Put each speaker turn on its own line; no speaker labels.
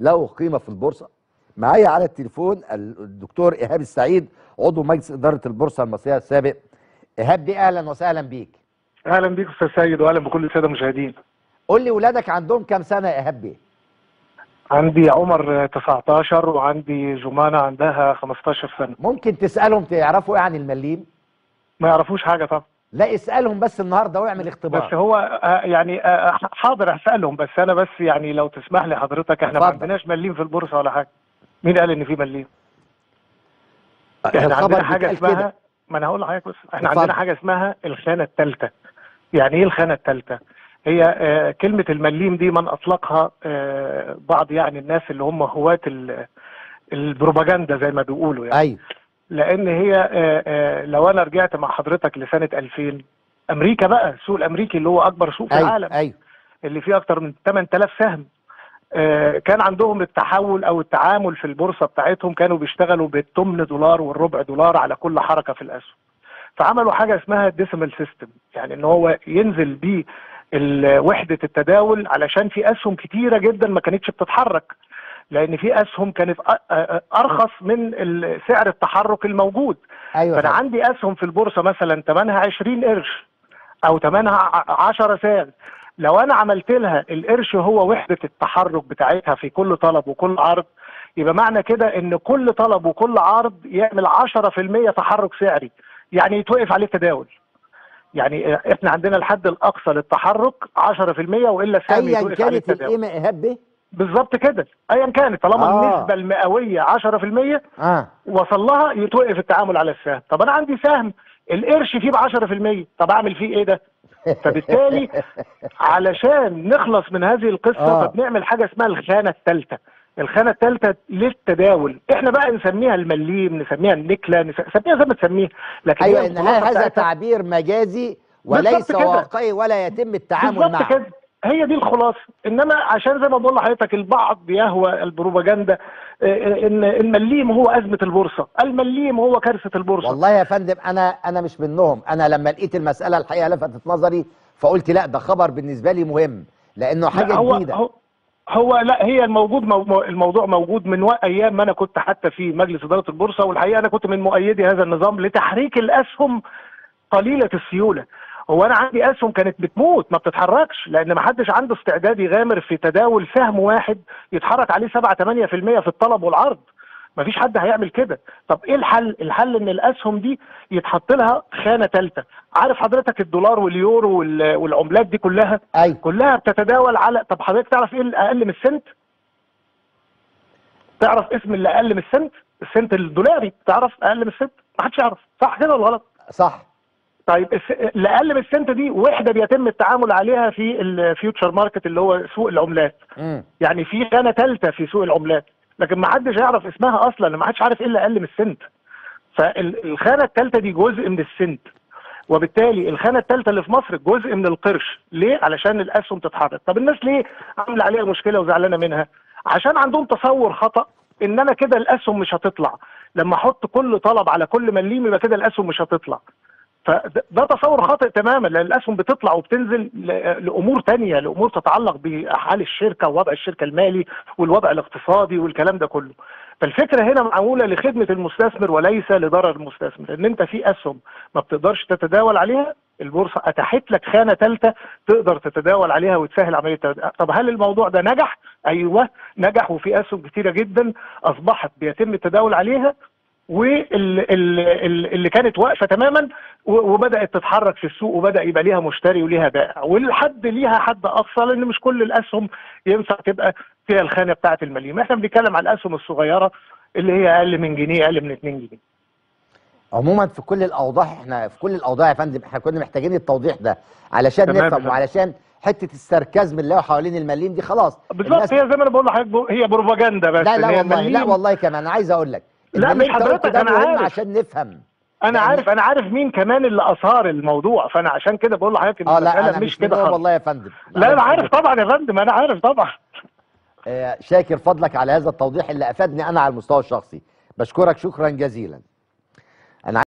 له قيمه في البورصه معايا على التليفون الدكتور ايهاب السعيد عضو مجلس اداره البورصه المصريه السابق ايهاب دي اهلا وسهلا بيك
اهلا بيك استاذ سيد واهلا بكل الساده المشاهدين
قول لي ولادك عندهم كام سنه يا ايهاب بيه
عندي عمر 19 وعندي جمانه عندها 15 سنه
ممكن تسالهم تعرفوا ايه عن المليم
ما يعرفوش حاجه طبعا
لا اسالهم بس النهارده واعمل اختبار
بس هو آه، يعني آه، حاضر هسالهم بس انا بس يعني لو تسمح لي حضرتك احنا ما
اتفضل.
عندناش مليم في البورصه ولا حاجه مين قال ان في مليم احنا
الخبر
عندنا حاجه
بيتقال
اسمها
كده.
ما انا هقول لحضرتك بس احنا
اتفضل.
عندنا حاجه اسمها الخانه الثالثه يعني ايه الخانه الثالثه هي آه، كلمه المليم دي من اطلقها آه، بعض يعني الناس اللي هم هواة ال- البروباجندا زي ما بيقولوا يعني
ايوه
لان هي آه، آه، لو انا رجعت مع حضرتك لسنه 2000 امريكا بقى السوق الامريكي اللي هو اكبر سوق في
ايوه
العالم
ايوه
اللي فيه اكتر من 8000 سهم آه، كان عندهم التحول او التعامل في البورصه بتاعتهم كانوا بيشتغلوا بالثمن دولار والربع دولار على كل حركه في الاسهم فعملوا حاجه اسمها الديسيمال سيستم يعني ان هو ينزل بيه ال- وحده التداول علشان في اسهم كتيره جدا ما كانتش بتتحرك لان في اسهم كانت أ- أ- ارخص من ال- سعر التحرك الموجود
ايوه
فانا
فندم.
عندي اسهم في البورصه مثلا ثمنها 20 قرش او ثمنها ع- 10 ساغ لو انا عملت لها القرش هو وحده التحرك بتاعتها في كل طلب وكل عرض يبقى معنى كده ان كل طلب وكل عرض يعمل 10% تحرك سعري يعني يتوقف عليه التداول يعني احنا عندنا الحد الاقصى للتحرك 10% والا السهم
ايا
يتوقف عليه
كانت
التداول
القيمه ايهاب بيه
بالظبط كده ايا كانت طالما
آه.
النسبه المئويه 10%
اه
وصل لها يتوقف التعامل على السهم طب انا عندي سهم القرش فيه ب 10% طب اعمل فيه ايه ده فبالتالي علشان نخلص من هذه القصه
آه.
فبنعمل حاجه اسمها الخانه الثالثه الخانه الثالثه للتداول احنا بقى نسميها المليم نسميها النكله نس- نسميها زي ما تسميها لكن
ايوه
هي
ان
الخلاصة
هذا
بتاعتها-
تعبير مجازي وليس
بالظبط كده.
واقعي ولا يتم التعامل
بالظبط
معه
كده هي دي الخلاصه انما عشان زي ما بقول لحضرتك البعض يهوى البروباجندا آه، ان المليم هو ازمه البورصه المليم هو كارثه البورصه
والله يا فندم انا انا مش منهم انا لما لقيت المساله الحقيقه لفتت نظري فقلت لا ده خبر بالنسبه لي مهم لانه حاجه
لا، هو
جديده
هو هو لا هي الموجود مو الموضوع موجود من وقت ايام ما انا كنت حتى في مجلس اداره البورصه والحقيقه انا كنت من مؤيدي هذا النظام لتحريك الاسهم قليله السيوله هو انا عندي اسهم كانت بتموت ما بتتحركش لان ما حدش عنده استعداد يغامر في تداول سهم واحد يتحرك عليه 7 8% في الطلب والعرض ما فيش حد هيعمل كده طب ايه الحل الحل ان الاسهم دي يتحط لها خانه ثالثه عارف حضرتك الدولار واليورو وال- والعملات دي كلها
ايوه
كلها بتتداول على طب حضرتك تعرف ايه اللي اقل من السنت؟ تعرف اسم اللي اقل من السنت؟ السنت الدولاري تعرف اقل من السنت؟ ما حدش يعرف صح كده ولا غلط؟
صح
طيب الس- اللي اقل من السنت دي وحده بيتم التعامل عليها في الفيوتشر ماركت اللي هو سوق العملات
امم
يعني في خانه ثالثه في سوق العملات لكن ما حدش يعرف اسمها اصلا ما حدش عارف ايه اللي اقل من السنت فالخانه الثالثه دي جزء من السنت وبالتالي الخانه الثالثه اللي في مصر جزء من القرش ليه علشان الاسهم تتحرك طب الناس ليه عامله عليها مشكله وزعلانه منها عشان عندهم تصور خطا ان انا كده الاسهم مش هتطلع لما احط كل طلب على كل مليم يبقى كده الاسهم مش هتطلع فده ده تصور خاطئ تماما لان الاسهم بتطلع وبتنزل ل- لامور تانية لامور تتعلق بحال الشركه ووضع الشركه المالي والوضع الاقتصادي والكلام ده كله فالفكره هنا معموله لخدمه المستثمر وليس لضرر المستثمر ان انت في اسهم ما بتقدرش تتداول عليها البورصه اتاحت لك خانه ثالثه تقدر تتداول عليها وتسهل عمليه التداول. طب هل الموضوع ده نجح؟ ايوه نجح وفي اسهم كتيره جدا اصبحت بيتم التداول عليها واللي كانت واقفه تماما و- وبدات تتحرك في السوق وبدا يبقى ليها مشتري وليها بائع والحد ليها حد اقصى لان مش كل الاسهم ينفع تبقى فيها الخانه بتاعه المليم احنا بنتكلم على الاسهم الصغيره اللي هي اقل من جنيه اقل من 2 جنيه
عموما في كل الاوضاع احنا في كل الاوضاع يا فندم احنا كنا محتاجين التوضيح ده علشان
تمام يا
نفهم
فندم.
وعلشان حته السركازم اللي هو حوالين المليم دي خلاص
بالظبط
الناس-
هي زي ما انا بقول لحضرتك بو- هي بروباجندا بس
لا
إن
لا
هي
والله لا
المليم-
والله كمان انا عايز اقول لك
لا،
اللي
مش
انت قلته
حضرتك،
ده
أنا
مهم
عارف.
عشان نفهم
انا
يعني-
عارف انا عارف مين كمان اللي اثار الموضوع فانا عشان كده بقول لحضرتك ان
اه لا
المساله
انا
مش
مش
كده
منهم
خالص
والله يا فندم
لا انا عارف طبعا يا فندم انا عارف طبعا
آه، شاكر فضلك على هذا التوضيح اللي افادني انا على المستوى الشخصي بشكرك شكرا جزيلا